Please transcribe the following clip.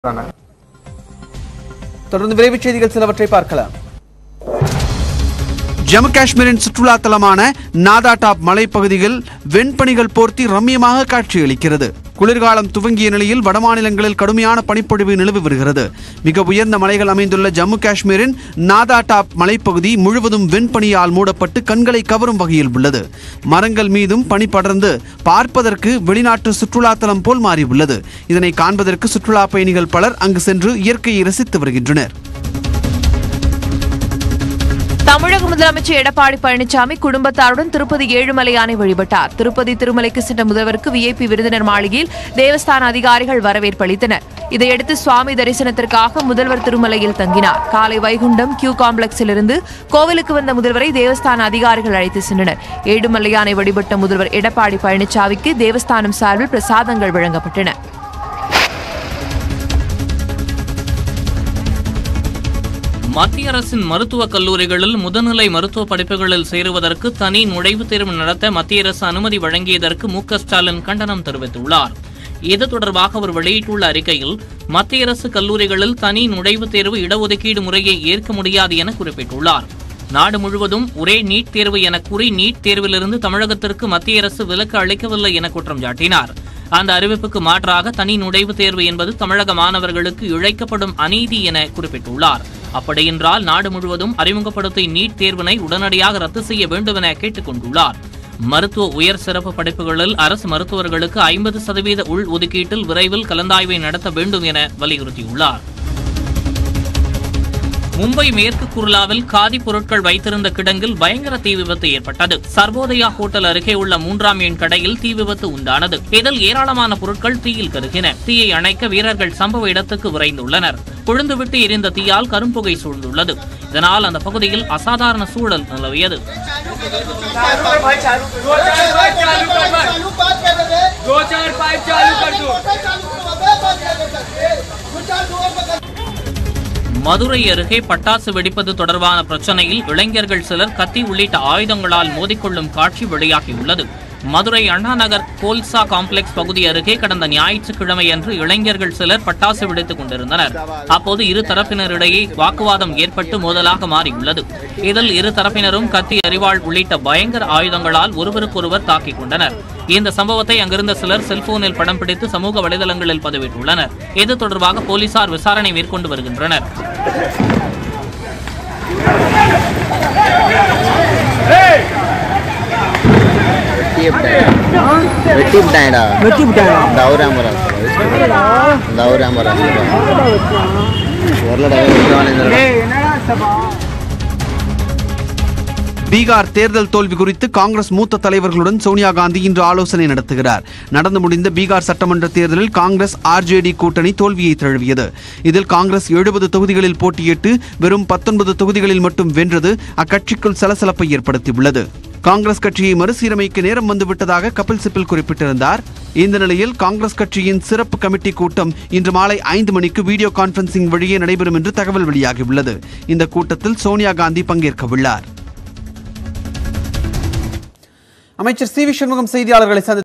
தொடர்ந்து விரைவுச் செய்திகள் சிலவற்றை பார்க்கலாம் ஜம்மு காஷ்மீரின் சுற்றுலா தலமான நாதா டாப் மலைப்பகுதியில் வெண்பனிகள் போர்த்தி ரம்மியமாக காட்சியளிக்கிறது குளிர்காலம் துவங்கிய நிலையில் வடமாநிலங்களில் கடுமையான பனிப்பொழிவு நிலவி வருகிறது மிக உயர்ந்த மலைகள் அமைந்துள்ள ஜம்மு காஷ்மீரின் நாதா டாப் மலைப்பகுதி முழுவதும் வெண்பனியால் மூடப்பட்டு கண்களை கவரும் வகையில் உள்ளது மரங்கள் மீதும் பனி படர்ந்து பார்ப்பதற்கு வெளிநாட்டு சுற்றுலா தலம் போல் மாறியுள்ளது இதனை காண்பதற்கு சுற்றுலா பயணிகள் பலர் அங்கு சென்று இயற்கையை ரசித்து வருகின்றனர் தமிழக முதலமைச்சர் எடப்பாடி பழனிசாமி குடும்பத்தாருடன் திருப்பதி ஏழுமலையானை வழிபட்டார் திருப்பதி திருமலைக்கு சென்ற முதல்வருக்கு விஐபி விருந்தினர் மாளிகையில் தேவஸ்தான அதிகாரிகள் வரவேற்பு அளித்தனர் இதையடுத்து சுவாமி தரிசனத்திற்காக முதல்வர் திருமலையில் தங்கினார் காலை வைகுண்டம் கியூ காம்ப்ளெக்ஸில் இருந்து கோவிலுக்கு வந்த முதல்வரை தேவஸ்தான அதிகாரிகள் அழைத்து சென்றனர் ஏழுமலையானை வழிபட்ட முதல்வர் எடப்பாடி பழனிசாமிக்கு தேவஸ்தானம் சார்பில் பிரசாதங்கள் வழங்கப்பட்டன மத்திய அரசின் மருத்துவக் கல்லூரிகளில் முதுநிலை மருத்துவ படிப்புகளில் சேருவதற்கு தனி நுழைவுத் தேர்வு நடத்த மத்திய அரசு அனுமதி வழங்கியதற்கு மு க ஸ்டாலின் கண்டனம் தெரிவித்துள்ளார் இது தொடர்பாக அவர் வெளியிட்டுள்ள அறிக்கையில் மத்திய அரசு கல்லூரிகளில் தனி நுழைவுத் தேர்வு இடஒதுக்கீடு முறையை ஏற்க முடியாது என குறிப்பிட்டுள்ளார் நாடு முழுவதும் ஒரே நீட் தேர்வு என கூறி நீட் தேர்விலிருந்து தமிழகத்திற்கு மத்திய அரசு விலக்கு அளிக்கவில்லை என குற்றம் சாட்டினார் அந்த அறிவிப்புக்கு மாற்றாக தனி நுழைவுத் தேர்வு என்பது தமிழக மாணவர்களுக்கு இழைக்கப்படும் அநீதி என குறிப்பிட்டுள்ளார் அப்படியென்றால் நாடு முழுவதும் அறிமுகப்படுத்திய நீட் தேர்வினை உடனடியாக ரத்து செய்ய வேண்டும் என கேட்டுக் கொண்டுள்ளார் மருத்துவ உயர் சிறப்பு படிப்புகளில் அரசு மருத்துவர்களுக்கு ஐம்பது சதவீத உள் ஒதுக்கீட்டில் விரைவில் கலந்தாய்வை நடத்த வேண்டும் என வலியுறுத்தியுள்ளார் மும்பை மேற்கு குர்லாவில் காதி பொருட்கள் வைத்திருந்த கிடங்கில் பயங்கர தீ விபத்து ஏற்பட்டது சர்வோதயா ஹோட்டல் அருகே உள்ள மூன்றாம் எண் கடையில் தீ விபத்து உண்டானது இதில் ஏராளமான பொருட்கள் தீயில் கருகின தீயை அணைக்க வீரர்கள் சம்பவ இடத்துக்கு விரைந்துள்ளனர் கொழுந்துவிட்டு எரிந்த தீயால் கரும்புகை சூழ்ந்துள்ளது இதனால் அந்த பகுதியில் அசாதாரண சூழல் நிலவியது दो चार पाइप चालू कर दो மதுரை அருகே பட்டாசு வெடிப்பது தொடர்பான பிரச்சனையில் இளைஞர்கள் சிலர் கத்தி உள்ளிட்ட ஆயுதங்களால் மோதிக்கொள்ளும் காட்சி வெளியாகியுள்ளது மதுரை அண்ணா நகர் கோல்சா காம்ப்ளெக்ஸ் பகுதி அருகே கடந்த ஞாயிற்றுக்கிழமை அன்று இளைஞர்கள் சிலர் பட்டாசு வெடித்துக் கொண்டிருந்தனர் அப்போது இரு தரப்பினரிடையே வாக்குவாதம் ஏற்பட்டு மோதலாக மாறியுள்ளது இதில் இரு தரப்பினரும் கத்தி அரிவாள் உள்ளிட்ட பயங்கர ஆயுதங்களால் ஒருவருக்கொருவர் தாக்கிக் கொண்டனர் இந்த சம்பவத்தை அங்கிருந்த சிலர் செல்போனில் படம் பிடித்து சமூக வலைதளங்களில் பதிவிட்டுள்ளனர் இது தொடர்பாக போலீசார் விசாரணை மேற்கொண்டு வருகின்றனர் வெட்டி விட்டாங்கடா வெட்டி விட்டாங்க தௌராமரா தௌராமரா வரலடா பீகார் தேர்தல் தோல்வி குறித்து காங்கிரஸ் மூத்த தலைவர்களுடன் சோனியா காந்தி இன்று ஆலோசனை நடத்துகிறார் நடந்து முடிந்த பீகார் சட்டமன்ற தேர்தலில் காங்கிரஸ் ஆர்ஜேடி கூட்டணி தோல்வியை தழுவியது இதில் காங்கிரஸ் எழுபது தொகுதிகளில் போட்டியிட்டு வெறும் பத்தொன்பது தொகுதிகளில் மட்டும் வென்றது அக்கட்சிக்குள் சலசலப்பை ஏற்படுத்தியுள்ளது காங்கிரஸ் கட்சியை மறுசீரமைக்க நேரம் வந்துவிட்டதாக கபில் சிபில் குறிப்பிட்டிருந்தார் இந்த நிலையில் காங்கிரஸ் கட்சியின் சிறப்பு கமிட்டி கூட்டம் இன்று மாலை ஐந்து மணிக்கு வீடியோ கான்பரன்சிங் வழியே நடைபெறும் என்று தகவல் வெளியாகியுள்ளது இந்த கூட்டத்தில் சோனியா காந்தி பங்கேற்க உள்ளார் அமைச்சர் சி வி சண்முகம் செய்தியாளர்களை சந்தித்து